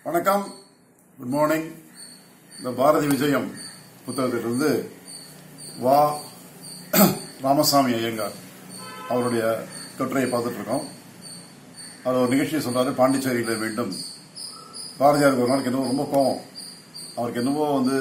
வணக்கம் good morning இந்த பாரதி விஜயம் புத்தகத்திலிருந்து வா ராமசாமி ஐயங்கார் அவருடைய கட்டுரையை பார்த்துட்டு இருக்கோம் அவர் ஒரு நிகழ்ச்சியை சொல்றாரு பாண்டிச்சேரியில் மீண்டும் பாரதியாருக்கு ஒரு நாளைக்கு என்னவோ ரொம்ப கோவம் அவருக்கு என்னவோ வந்து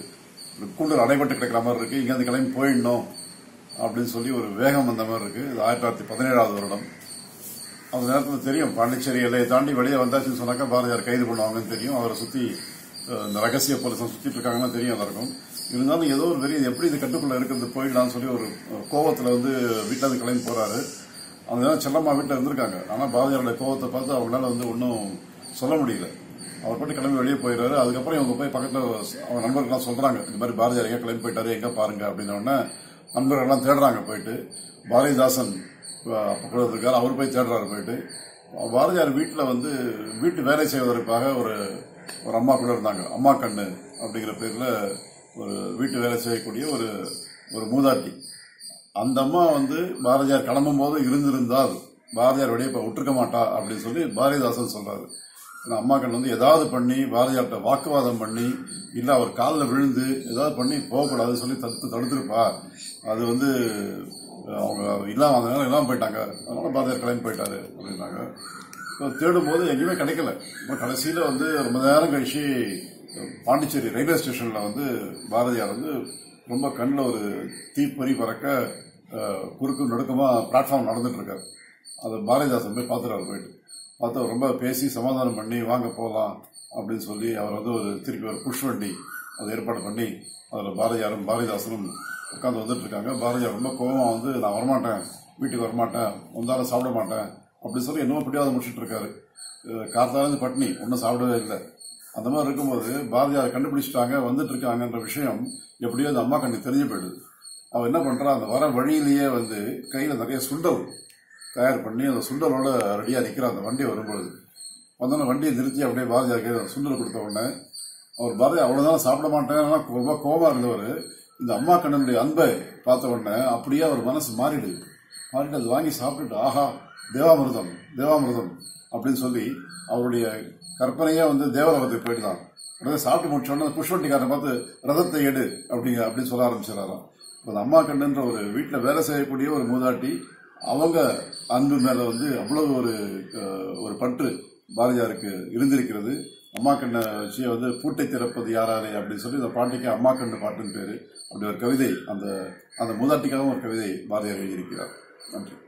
ஒரு கூண்டல் அடைபட்டு கிடக்கிற மாதிரி இருக்கு இங்கேருந்து கிளம்பி போயிடணும் அப்படின்னு சொல்லி ஒரு வேகம் வந்த மாதிரி இருக்கு இது ஆயிரத்தி தொள்ளாயிரத்தி பதினேழாவது வருடம் அந்த நேரத்தில் தெரியும் பாண்டிச்சேரி எல்லையை தாண்டி வெளியே வந்தாச்சுன்னு சொன்னாக்கா பாரதியார் கைது பண்ணுவாங்கன்னு தெரியும் அவரை சுத்தி அஹ், இந்த ரகசிய போலீஸும் சுத்திட்டு இருக்காங்கன்னா தெரியும் எல்லாருக்கும் இருந்தாலும் ஏதோ ஒரு வெறி இது எப்படி இது கட்டுக்குள்ள இருக்கிறது போயிடலாம்னு சொல்லி ஒரு ஒரு கோவத்துல வந்து வீட்டுல இருந்து கிளம்பி போறாரு அந்த நேரம் செல்லம்மா வீட்டில் இருந்திருக்காங்க ஆனா பாரதியாருடைய கோவத்தை பார்த்து அவங்களால வந்து ஒன்றும் சொல்ல முடியல அவர் பாட்டு கிளம்பி வெளியே போயிடுறாரு அதுக்கப்புறம் இவங்க போய் பக்கத்துல அவங்க நண்பர்கள்லாம் சொல்றாங்க இந்த மாதிரி பாரதியார் எங்க கிளம்பி போயிட்டாரு எங்க பாருங்க அப்படின்ன உடனே நண்பர்கள்லாம் தேடுறாங்க போயிட்டு பாரதிதாசன் அஹ், அப்ப கூட இருக்காரு அவர் போய் தேடுறாரு போயிட்டு பாரதியார் வீட்டில் வந்து வீட்டு வேலை செய்வதற்காக ஒரு ஒரு அம்மா கூட இருந்தாங்க அம்மா கண்ணு அப்படிங்கிற பேர்ல ஒரு வீட்டு வேலை செய்யக்கூடிய ஒரு ஒரு மூதாட்டி அந்த அம்மா வந்து பாரதியார் கிளம்பும் போது இருந்திருந்தால் பாரதியார் வெளியே போய் விட்டுருக்க மாட்டா அப்படின்னு சொல்லி பாரதிதாசன் சொல்றாரு ஏன்னா அம்மா கண்ணு வந்து ஏதாவது பண்ணி பாரதியார்கிட்ட வாக்குவாதம் பண்ணி இல்ல அவர் காலில் விழுந்து ஏதாவது பண்ணி போகக்கூடாதுன்னு சொல்லி தடுத்து தடுத்துருப்பா அது வந்து அஹ், அவங்க இல்லாம அந்த நேரம் இல்லாம போயிட்டாங்க அதனால பாரதியார் கிளம்பி போயிட்டாரு அப்படின்னாங்க இப்போ தேடும் போது எங்கேயுமே கிடைக்கல இப்போ கடைசியில வந்து ரொம்ப நேரம் கழிச்சு பாண்டிச்சேரி ரயில்வே ஸ்டேஷன்ல வந்து பாரதியார் வந்து ரொம்ப கண்ணில் ஒரு தீப்பொறி பறக்க அஹ், குறுக்கு நடுக்கமா பிளாட்ஃபார்ம் நடந்துட்டு இருக்காரு அதை பாரதிதாசன் போய் பார்த்துறாரு போயிட்டு பார்த்து அவர் ரொம்ப பேசி சமாதானம் பண்ணி வாங்க போகலாம் அப்படின்னு சொல்லி அவர் வந்து ஒரு திருப்பி ஒரு புஷ் வண்டி அதை ஏற்பாடு பண்ணி அதில் பாரதியாரும் பாரதிதாசனும் உட்காந்து வந்துட்டு இருக்காங்க பாரதியார் ரொம்ப கோவமா வந்து நான் வரமாட்டேன் வீட்டுக்கு வரமாட்டேன் வந்தாலும் சாப்பிட மாட்டேன் அப்படின்னு சொல்லி என்னமோ பிடிவாத முடிச்சிட்டு இருக்காரு அஹ் காத்தாலேருந்து பட்னி ஒன்றும் சாப்பிடவே இல்லை அந்த மாதிரி இருக்கும்போது பாரதியார் கண்டுபிடிச்சிட்டாங்க வந்துட்டு இருக்காங்கன்ற விஷயம் எப்படியோ அந்த அம்மா கண்ணு தெரிஞ்சு போயிடுது அவன் என்ன பண்றா அந்த வர வழியிலேயே வந்து கையில நிறைய சுண்டல் தயார் பண்ணி அந்த சுண்டலோட ரெடியா நிக்கிறான் அந்த வண்டி வரும்பொழுது வந்தோடனே வண்டியை நிறுத்தி அப்படியே பாரதியார் கையில சுண்டல் கொடுத்த உடனே அவர் பாரதி அவ்வளவுதான் சாப்பிட மாட்டேன்னா ரொம்ப கோபமா இருந்தவர் இந்த அம்மா கண்ணனுடைய அன்பை பார்த்த உடனே அப்படியே அவர் மனசு மாறிடுது மாறிட்டு அது வாங்கி சாப்பிட்டுட்டு ஆஹா தேவாமிர்தம் தேவாமிர்தம் அப்படின்னு சொல்லி அவருடைய கற்பனையே வந்து தேவலோகத்துக்கு போயிட்டுதான் உடனே சாப்பிட்டு முடிச்ச உடனே புஷ்வண்டிக்காரனை பார்த்து ரதத்தை எடு அப்படிங்க அப்படின்னு சொல்ல ஆரம்பிச்சிடறாராம் இப்ப அந்த அம்மா கண்ணுன்ற ஒரு வீட்டுல வேலை செய்யக்கூடிய ஒரு மூதாட்டி அவங்க அன்பு மேல வந்து அவ்வளவு ஒரு அஹ், ஒரு பற்று பாரதியாருக்கு இருந்திருக்கிறது அம்மா கண்ணை வச்சு வந்து பூட்டை திறப்பது யாராரே அப்படின்னு சொல்லி இந்த பாட்டுக்கு அம்மா கண்ணு பாட்டுன்னு பேரு அப்படி ஒரு கவிதை அந்த அந்த மூதாட்டிக்காகவும் ஒரு கவிதை பாரதியார் எழுதியிருக்கிறார் நன்றி